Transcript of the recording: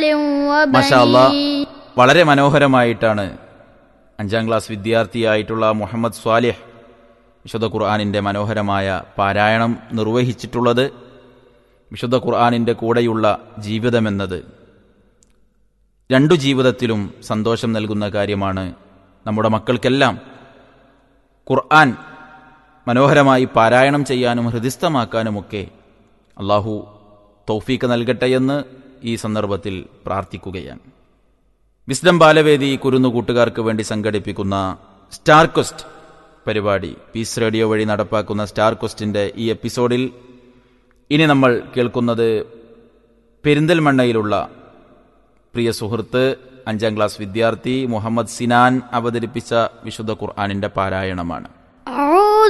മാഷാ അല്ലാ وبنين വളരെ മനോഹരമായിട്ടാണ് അഞ്ചാം ക്ലാസ് വിദ്യാർത്ഥിയായിട്ടുള്ള മുഹമ്മദ് സ്വാലിഹ് വിശുദ്ധ ഖുർആാനിൻ്റെ മനോഹരമായ പാരായണം നിർവഹിച്ചിട്ടുള്ളത് വിശുദ്ധ ഖുർആാനിൻ്റെ കൂടെയുള്ള ജീവിതമെന്നത് രണ്ടു ജീവിതത്തിലും സന്തോഷം നൽകുന്ന കാര്യമാണ് നമ്മുടെ മക്കൾക്കെല്ലാം ഖുർആൻ മനോഹരമായി പാരായണം ചെയ്യാനും ഹൃദിസ്ഥമാക്കാനുമൊക്കെ അള്ളാഹു തൗഫീക്ക് നൽകട്ടെ എന്ന് ഈ സന്ദർഭത്തിൽ പ്രാർത്ഥിക്കുകയാണ് വിസ്ഡം ബാലവേദി കുരുന്നു കൂട്ടുകാർക്ക് വേണ്ടി സംഘടിപ്പിക്കുന്ന സ്റ്റാർ ക്വസ്റ്റ് പരിപാടി പീസ് റേഡിയോ വഴി നടപ്പാക്കുന്ന സ്റ്റാർ ക്വസ്റ്റിന്റെ ഈ എപ്പിസോഡിൽ ഇനി നമ്മൾ കേൾക്കുന്നത് പെരിന്തൽമണ്ണയിലുള്ള പ്രിയ സുഹൃത്ത് അഞ്ചാം ക്ലാസ് വിദ്യാർത്ഥി മുഹമ്മദ് സിനാൻ അവതരിപ്പിച്ച വിശുദ്ധ ഖുർആാനിന്റെ പാരായണമാണ്